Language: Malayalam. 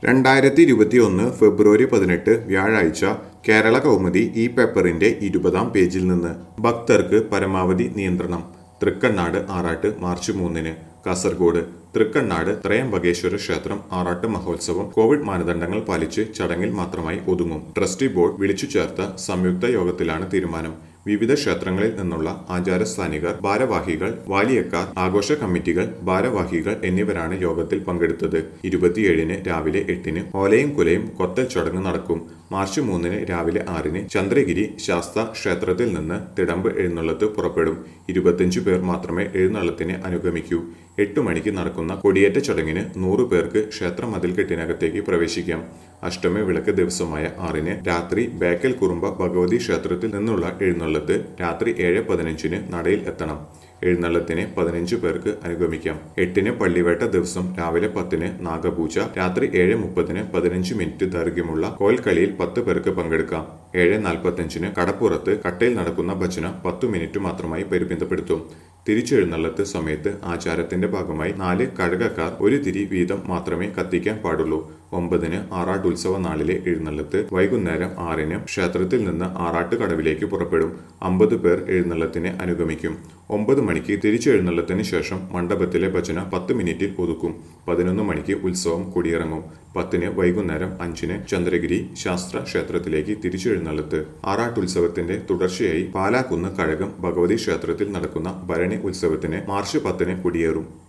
രണ്ടായിരത്തി ഇരുപത്തിയൊന്ന് ഫെബ്രുവരി പതിനെട്ട് വ്യാഴാഴ്ച കേരള കൗമുദി ഈ പേപ്പറിന്റെ ഇരുപതാം പേജിൽ നിന്ന് ഭക്തർക്ക് പരമാവധി നിയന്ത്രണം തൃക്കണ്ണാട് ആറാട്ട് മാർച്ച് മൂന്നിന് കാസർഗോഡ് തൃക്കണ്ണാട് ത്രയംബകേശ്വര ക്ഷേത്രം ആറാട്ട് മഹോത്സവം കോവിഡ് മാനദണ്ഡങ്ങൾ പാലിച്ച് ചടങ്ങിൽ മാത്രമായി ഒതുങ്ങും ട്രസ്റ്റി ബോർഡ് വിളിച്ചു ചേർത്ത സംയുക്ത യോഗത്തിലാണ് തീരുമാനം വിവിധ ക്ഷേത്രങ്ങളിൽ നിന്നുള്ള ആചാരസ്ഥാനികർ ഭാരവാഹികൾ വാലിയക്കാർ ആഘോഷ കമ്മിറ്റികൾ ഭാരവാഹികൾ എന്നിവരാണ് യോഗത്തിൽ പങ്കെടുത്തത് ഇരുപത്തിയേഴിന് രാവിലെ എട്ടിന് ഓലയും കുലയും കൊത്തൽ ചടങ്ങ് നടക്കും മാർച്ച് മൂന്നിന് രാവിലെ ആറിന് ചന്ദ്രഗിരി ശാസ്ത ക്ഷേത്രത്തിൽ നിന്ന് തിടമ്പ് എഴുന്നള്ളത്ത് പുറപ്പെടും ഇരുപത്തിയഞ്ചു പേർ മാത്രമേ എഴുന്നള്ളത്തിനെ അനുഗമിക്കൂ എട്ടു മണിക്ക് നടക്കുന്ന കൊടിയേറ്റ ചടങ്ങിന് നൂറു പേർക്ക് ക്ഷേത്ര മതിൽക്കെട്ടിനകത്തേക്ക് പ്രവേശിക്കാം അഷ്ടമി വിളക്ക് ദിവസമായ ആറിന് രാത്രി ബേക്കൽ കുറുമ്പ ഭഗവതി ക്ഷേത്രത്തിൽ നിന്നുള്ള എഴുന്നള്ളത്ത് രാത്രി ഏഴ് പതിനഞ്ചിന് നടയിൽ എത്തണം എഴുന്നള്ളത്തിന് പതിനഞ്ച് പേർക്ക് അനുഗമിക്കാം എട്ടിന് പള്ളിവേട്ട ദിവസം രാവിലെ പത്തിന് നാഗപൂജ രാത്രി ഏഴ് മുപ്പതിന് പതിനഞ്ച് മിനിറ്റ് ദൈർഘ്യമുള്ള കോൽക്കളിയിൽ പത്ത് പേർക്ക് പങ്കെടുക്കാം ഏഴ് നാൽപ്പത്തഞ്ചിന് കടപ്പുറത്ത് കട്ടയിൽ നടക്കുന്ന ഭജന പത്തു മിനിറ്റ് മാത്രമായി പരിമിതപ്പെടുത്തും തിരിച്ചെഴുന്നള്ളത്ത് സമയത്ത് ആചാരത്തിന്റെ ഭാഗമായി നാല് കഴകക്കാർ ഒരു തിരി വീതം മാത്രമേ കത്തിക്കാൻ പാടുള്ളൂ ഒമ്പതിന് ആറാട്ട് ഉത്സവ നാളിലെ എഴുന്നള്ളത്ത് വൈകുന്നേരം ആറിന് ക്ഷേത്രത്തിൽ നിന്ന് ആറാട്ട് കടവിലേക്ക് പുറപ്പെടും അമ്പത് പേർ എഴുന്നള്ളത്തിനെ അനുഗമിക്കും ഒമ്പത് മണിക്ക് തിരിച്ചെഴുന്നള്ളത്തിന് ശേഷം മണ്ഡപത്തിലെ ഭജന പത്ത് മിനിറ്റിൽ ഒതുക്കും പതിനൊന്ന് മണിക്ക് ഉത്സവം കൊടിയിറങ്ങും പത്തിന് വൈകുന്നേരം അഞ്ചിന് ചന്ദ്രഗിരി ശാസ്ത്ര ക്ഷേത്രത്തിലേക്ക് തിരിച്ചെഴുന്നള്ളത്ത് ആറാട്ടുത്സവത്തിന്റെ തുടർച്ചയായി പാലാക്കുന്ന് കഴകം ഭഗവതി ക്ഷേത്രത്തിൽ നടക്കുന്ന ഭരണി ഉത്സവത്തിന് മാർച്ച് പത്തിന് കൊടിയേറും